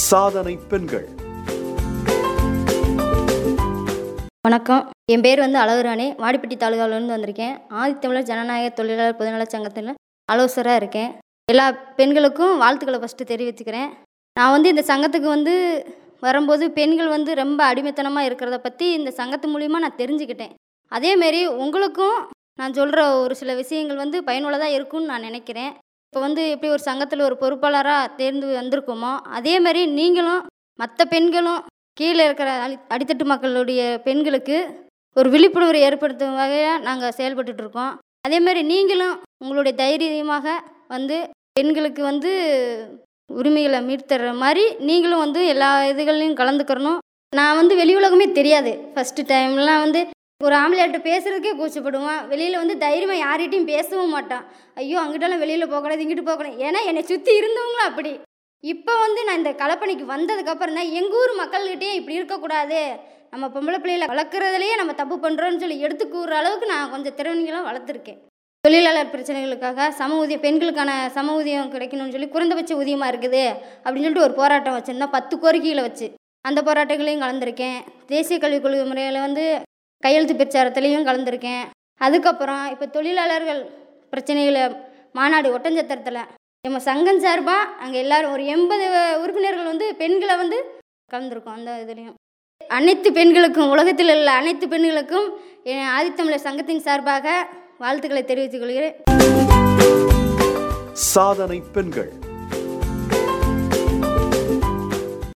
சாதனை பெண்கள் வணக்கம் என் பேர் வந்து அழகுராணி வாடிப்பட்டி தாலுகாவிலேருந்து வந்திருக்கேன் ஆதித்தமிழர் ஜனநாயக தொழிலாளர் பொதுநலச் சங்கத்தில் ஆலோசகராக இருக்கேன் எல்லா பெண்களுக்கும் வாழ்த்துக்களை ஃபஸ்ட்டு தெரிவித்துக்கிறேன் நான் வந்து இந்த சங்கத்துக்கு வந்து வரும்போது பெண்கள் வந்து ரொம்ப அடிமைத்தனமாக இருக்கிறத பற்றி இந்த சங்கத்து மூலிமா நான் தெரிஞ்சுக்கிட்டேன் அதேமாரி உங்களுக்கும் நான் சொல்கிற ஒரு சில விஷயங்கள் வந்து பயனுள்ளதாக இருக்கும்னு நான் நினைக்கிறேன் இப்போ வந்து எப்படி ஒரு சங்கத்தில் ஒரு பொறுப்பாளராக தேர்ந்து வந்திருக்கோமோ அதேமாரி நீங்களும் மற்ற பெண்களும் கீழே இருக்கிற அடி அடித்தட்டு மக்களுடைய பெண்களுக்கு ஒரு விழிப்புணர்வு ஏற்படுத்தும் வகையாக நாங்கள் செயல்பட்டுட்டு இருக்கோம் அதேமாதிரி நீங்களும் உங்களுடைய தைரியமாக வந்து பெண்களுக்கு வந்து உரிமைகளை மீட்தர்ற மாதிரி நீங்களும் வந்து எல்லா இதுகள்லையும் கலந்துக்கிறணும் நான் வந்து வெளி உலகமே தெரியாது ஃபஸ்ட்டு டைம்லாம் வந்து ஒரு ஆம்பளையாட்ட பேசுறதுக்கே கூச்சப்படுவான் வெளியில் வந்து தைரியமாக யார்கிட்டையும் பேசவும் மாட்டான் ஐயோ அங்கிட்டலாம் வெளியில் போகக்கூடாது இங்கிட்டு போகக்கூடாது ஏன்னா என்னை சுற்றி இருந்தவங்களும் அப்படி இப்போ வந்து நான் இந்த கலப்பணிக்கு வந்ததுக்கப்புறம் தான் எங்கள் ஊர் மக்கள்கிட்டயே இப்படி இருக்கக்கூடாது நம்ம பொம்பளை பிள்ளைகளை வளர்க்குறதுலையே நம்ம தப்பு பண்ணுறோன்னு சொல்லி எடுத்து கூறுற அளவுக்கு நான் கொஞ்சம் திறமைகளும் வளர்த்துருக்கேன் தொழிலாளர் பிரச்சனைகளுக்காக சம ஊதியம் பெண்களுக்கான சம ஊதியம் கிடைக்கணும்னு சொல்லி குறைந்தபட்ச ஊதியமாக இருக்குது அப்படின்னு சொல்லிட்டு ஒரு போராட்டம் வச்சுருந்தோம் பத்து கோரிக்கைகளை வச்சு அந்த போராட்டங்களையும் கலந்துருக்கேன் தேசிய கல்விக் கொள்கை முறையில் வந்து கையெழுத்து பிரச்சாரத்துலேயும் கலந்துருக்கேன் அதுக்கப்புறம் இப்போ தொழிலாளர்கள் பிரச்சனைகளை மாநாடு ஒட்டஞ்சத்திரத்தில் நம்ம சங்கம் சார்பாக அங்கே எல்லாரும் ஒரு எண்பது உறுப்பினர்கள் வந்து பெண்களை வந்து கலந்துருக்கோம் அந்த இதுலேயும் அனைத்து பெண்களுக்கும் உலகத்தில் உள்ள அனைத்து பெண்களுக்கும் என் ஆதித்தமிழர் சங்கத்தின் சார்பாக வாழ்த்துக்களை தெரிவித்துக் கொள்கிறேன் சாதனை பெண்கள்